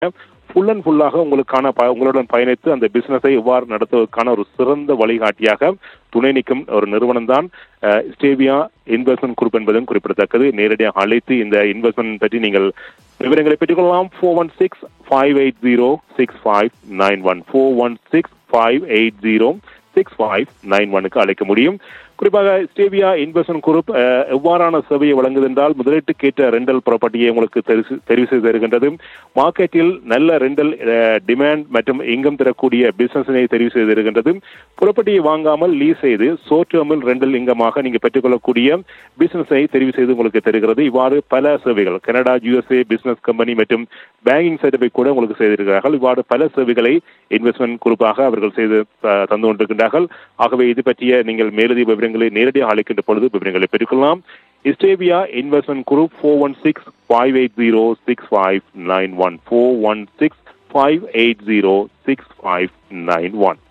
full and ஃபுல்லாக உங்களுக்கான ப- உங்களுடன் பயணித்து அந்த பிசினஸை எவ்வாறு நடத்துவதற்கான ஒரு சிறந்த வழிகாட்டியாக துணை நிற்கும் ஒரு நிறுவனம் தான் ஸ்டேவியா இன்வெஸ்ட்மெண்ட் குரூப் என்பதும் குறிப்பிடத்தக்கது நேரடியாக அழைத்து இந்த இன்வெஸ்ட்மெண்ட் பற்றி நீங்கள் விவரங்களை பெற்றுக்கொள்ளலாம் four one six five eight zero six five nine one four one six five eight zero six five nine ஒனுக்கு அழைக்க முடியும் குறிப்பாக ஸ்டேவியா இன்வெஸ்ட்மெண்ட் குரூப் அஹ், எவ்வாறான சேவையை வழங்குது என்றால் முதலீட்டுக்கேற்ற ரெண்டல் ப்ராப்பர்ட்டியை உங்களுக்கு தெரிவு தெரிவு செய்து தருகின்றது மார்க்கெட்டில் நல்ல ரெண்டல் டிமாண்ட் மற்றும் இங்கம் தரக்கூடிய பிசினஸினை தெரிவு செய்து தருகின்றது ப்ராப்பர்ட்டியை வாங்காமல் லீஸ் செய்து ஷோர்ட் டேர்மில் ரெண்டல் இங்கமாக நீங்க பெற்றுக்கொள்ளக்கூடிய பிசினஸை தெரிவு செய்து உங்களுக்கு தருகிறது இவ்வாறு பல சேவைகள் கனடா யுஎஸ்ஏ பிசினஸ் கம்பெனி மற்றும் பேங்கிங் சர்டிஃபிகேட் கூட உங்களுக்கு செய்திருக்கிறார்கள் இவ்வாறு பல சேவைகளை இன்வெஸ்ட்மெண்ட் குரூப்பாக அவர்கள் செய்து அஹ், தந்து கொண்டிருக்கின்றார்கள் ஆகவே இது பற்றிய நீங்கள் மேலதிக விவரங்களை நேரடியாக அழைக்கின்ற பொழுது விவரங்களை பெற்றுக்கொள்ளலாம் இஸ்டேவியா investment group four one six five eight zero six five nine one four one six five eight zero six five nine one